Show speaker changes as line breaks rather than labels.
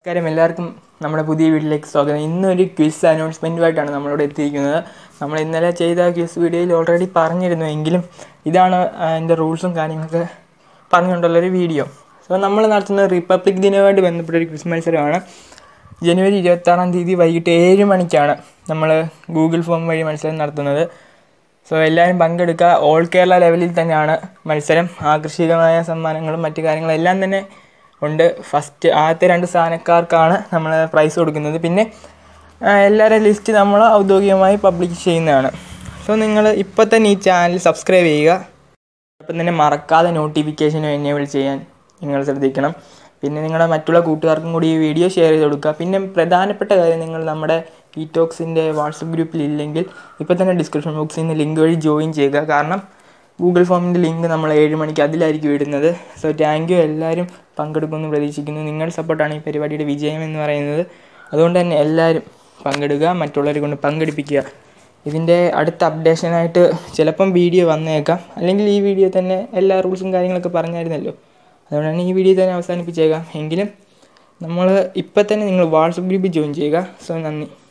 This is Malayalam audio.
നമസ്കാരം എല്ലാവർക്കും നമ്മുടെ പുതിയ വീട്ടിലേക്ക് സ്വാഗതം ഇന്നൊരു ക്വിസ് അനൗൺസ്മെൻറ്റുമായിട്ടാണ് നമ്മളിവിടെ എത്തിയിരിക്കുന്നത് നമ്മൾ ഇന്നലെ ചെയ്ത ക്വിസ് വീഡിയോയിൽ ഓൾറെഡി പറഞ്ഞിരുന്നു എങ്കിലും ഇതാണ് അതിൻ്റെ റൂൾസും കാര്യങ്ങളൊക്കെ പറഞ്ഞുകൊണ്ടുള്ളൊരു വീഡിയോ സോ നമ്മൾ നടത്തുന്ന റിപ്പബ്ലിക് ദിനവുമായിട്ട് ബന്ധപ്പെട്ട ഒരു ക്വിസ് മത്സരമാണ് ജനുവരി ഇരുപത്താറാം തീയതി വൈകിട്ട് ഏഴ് മണിക്കാണ് നമ്മൾ ഗൂഗിൾ ഫോം വഴി മത്സരം നടത്തുന്നത് സോ എല്ലാവരും പങ്കെടുക്കുക ഓൾ കേരള ലെവലിൽ തന്നെയാണ് മത്സരം ആകർഷകമായ സമ്മാനങ്ങളും മറ്റു കാര്യങ്ങളും എല്ലാം തന്നെ ഉണ്ട് ഫസ്റ്റ് ആദ്യത്തെ രണ്ട് സ്ഥാനക്കാർക്കാണ് നമ്മൾ പ്രൈസ് കൊടുക്കുന്നത് പിന്നെ ആ, എല്ലാവരുടെ ലിസ്റ്റ് നമ്മൾ ഔദ്യോഗികമായി പബ്ലിഷ് ചെയ്യുന്നതാണ് സോ നിങ്ങൾ ഇപ്പോൾ തന്നെ ഈ ചാനൽ സബ്സ്ക്രൈബ് ചെയ്യുക അപ്പം തന്നെ മറക്കാതെ നോട്ടിഫിക്കേഷൻ എനേബിൾ ചെയ്യാൻ നിങ്ങൾ ശ്രദ്ധിക്കണം പിന്നെ നിങ്ങളുടെ മറ്റുള്ള കൂട്ടുകാർക്കും കൂടി ഈ വീഡിയോ ഷെയർ ചെയ്ത് കൊടുക്കുക പിന്നെ പ്രധാനപ്പെട്ട കാര്യം നിങ്ങൾ നമ്മുടെ ഈ ടോക്സിൻ്റെ വാട്സപ്പ് ഗ്രൂപ്പിൽ ഇല്ലെങ്കിൽ ഇപ്പോൾ തന്നെ ഡിസ്ക്രിപ്ഷൻ ബോക്സിൽ നിന്ന് ലിങ്ക് വഴി ജോയിൻ ചെയ്യുക കാരണം ഗൂഗിൾ ഫോമിൻ്റെ ലിങ്ക് നമ്മൾ ഏഴ് മണിക്ക് അതിലായിരിക്കും ഇടുന്നത് സോ താങ്ക് യു എല്ലാവരും പങ്കെടുക്കുമെന്ന് പ്രതീക്ഷിക്കുന്നു നിങ്ങളുടെ സപ്പോർട്ടാണ് ഈ പരിപാടിയുടെ വിജയം എന്ന് പറയുന്നത് അതുകൊണ്ട് തന്നെ എല്ലാവരും പങ്കെടുക്കുക മറ്റുള്ളവരെ കൊണ്ട് പങ്കെടുപ്പിക്കുക ഇതിൻ്റെ അടുത്ത അപ്ഡേഷനായിട്ട് ചിലപ്പം വീഡിയോ വന്നേക്കാം അല്ലെങ്കിൽ ഈ വീഡിയോ തന്നെ എല്ലാ റൂൾസും കാര്യങ്ങളൊക്കെ പറഞ്ഞായിരുന്നല്ലോ അതുകൊണ്ടാണ് ഈ വീഡിയോ തന്നെ അവസാനിപ്പിച്ചേക്കാം എങ്കിലും നമ്മൾ ഇപ്പം തന്നെ നിങ്ങൾ വാട്സപ്പ് ഗ്രൂപ്പിൽ ജോയിൻ ചെയ്യുക സോ നന്ദി